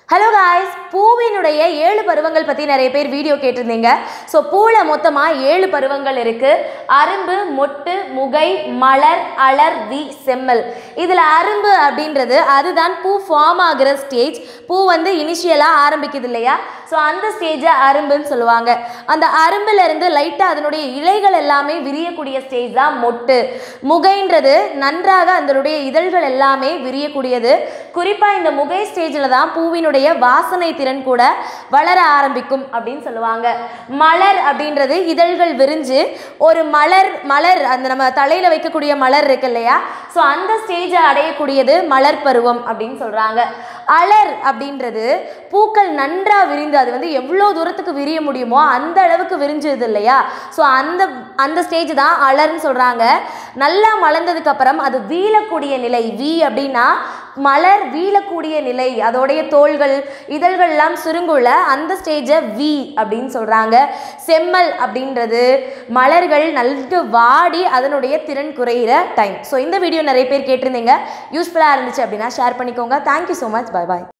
hello guys பூவினுடைய ஏழு பருவங்கள் பற்றி நிறைய பேர் வீடியோ கேட்டிருந்தீங்க ஸோ பூவில் மொத்தமாக ஏழு பருவங்கள் இருக்குது அரும்பு மொட்டு முகை மலர் அலர் வி செம்மல் இதில் அரும்பு அப்படின்றது அதுதான் பூ ஃபார்ம் ஆகிற ஸ்டேஜ் பூ வந்து இனிஷியலாக ஆரம்பிக்குது இல்லையா ஸோ அந்த ஸ்டேஜை அரும்புன்னு சொல்லுவாங்க அந்த அரும்புல இருந்து லைட்டாக அதனுடைய இலைகள் எல்லாமே விரியக்கூடிய ஸ்டேஜ் தான் மொட்டு முகைன்றது நன்றாக அதனுடைய இதழ்கள் எல்லாமே விரியக்கூடியது குறிப்பாக இந்த முகை ஸ்டேஜில் தான் பூவினுடைய வாசனை திறன் கூட வளர ஆரம்பிக்கும் அப்படின்னு சொல்லுவாங்க மலர் அப்படின்றது இதழ்கள் விரிஞ்சு ஒரு மலர் மலர் அந்த நம்ம தலையில் வைக்கக்கூடிய மலர் இருக்கு இல்லையா ஸோ அந்த ஸ்டேஜை அடையக்கூடியது மலர் பருவம் அப்படின்னு சொல்கிறாங்க அலர் அப்படின்றது பூக்கள் நன்றாக விரிந்து அது வந்து எவ்வளோ தூரத்துக்கு விரிய முடியுமோ அந்த அளவுக்கு விரிஞ்சது இல்லையா ஸோ அந்த அந்த ஸ்டேஜ் தான் அலர்னு சொல்கிறாங்க நல்லா மலர்ந்ததுக்கு அப்புறம் அது வீழக்கூடிய நிலை வி அப்படின்னா மலர் வீழக்கூடிய நிலை அதோடைய தோள்கள் இதழ்கள்லாம் சுருங்குள்ள அந்த ஸ்டேஜை வி அப்படின்னு சொல்கிறாங்க செம்மல் அப்படின்றது மலர்கள் நல்கு வாடி அதனுடைய திறன் குறையிற டைம் ஸோ இந்த வீடியோ நிறைய பேர் கேட்டிருந்தீங்க யூஸ்ஃபுல்லாக இருந்துச்சு அப்படின்னா ஷேர் பண்ணிக்கோங்க தேங்க்யூ ஸோ மச் பை பாய்